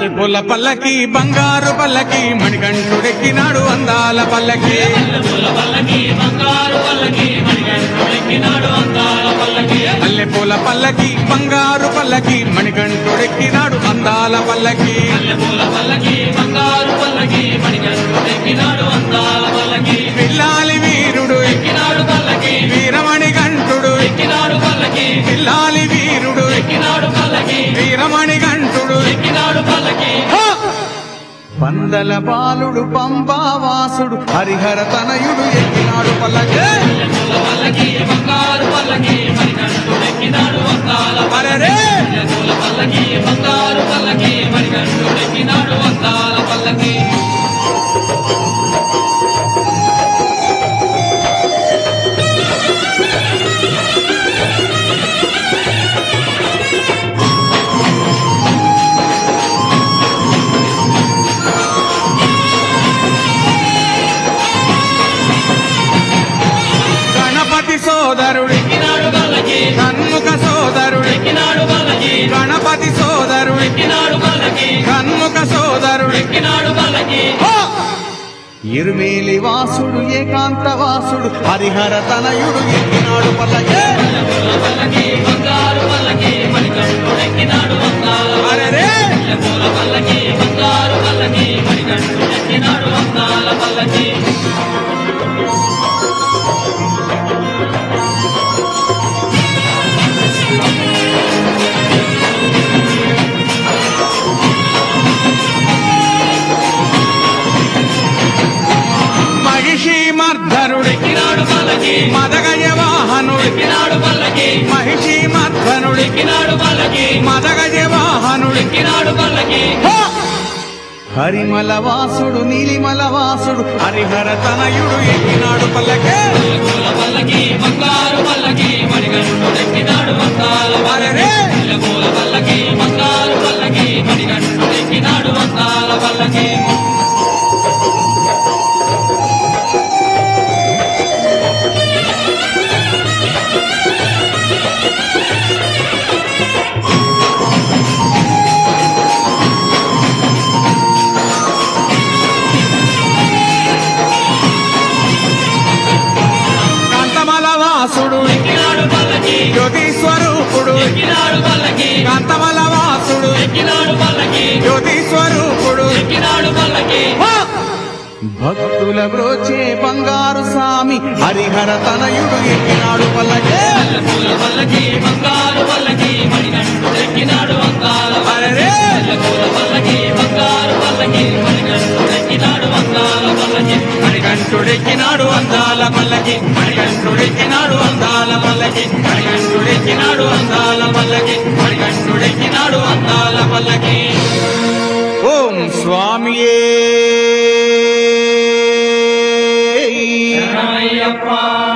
మల్లెపూల పల్లకి బంగారు పల్లకి మణికంఠుడెక్కినాడు అందాల పల్లకి మల్లెపూల పల్లకి బంగారు పల్లకి మణికంఠుడెక్కినాడు అందాల పల్లకి పిల్లాలి వీరుడు వీరమణి కంఠుడు పిల్లాలి వీరుడు వీరమణి కంఠుడు పందల బాలుడు పంబావాసుడు హరిహర తనయుడు ఎక్కినాడు పల్లకి అరెరే! గణపతి సోదరుడు కన్ముఖ సోదరుడు గణపతి సోదరుడు కన్ముఖ సోదరుడు హో! ఇరుమేలి వాసుడు ఏకాంత వాసుడు హరిహర తనయుడు ఎక్కినాడు పల్లకే అరెరే! మహిషి మర్ధనుడు మదగజ వాహనుడు మహిషి మర్ధనుడు మదగజ వాహనుడు హో! హరిమల వాసుడు నీలిమల వాసుడు హరిహర తనయుడు ఎక్కినాడు పల్లకే అరెరే! కాంతమల వాసుడు జ్యోతి స్వరూపుడు కాంతమల వాసుడు జ్యోతి స్వరూపుడు హో! భక్తుల బ్రోచే బంగారు స్వామి హరిహర తనయుడు ఎక్కినాడు పల్లకే అరెరే! మణికంఠుడెక్కినాడు అందాల పల్లకి మణికంఠుడెక్కినాడు అందాల పల్లకి మణికంఠుడెక్కినాడు అందాల పల్లకి మణికంఠుడెక్కినాడు అందాల పల్లకి ఓం స్వామియే అయ్యప్ప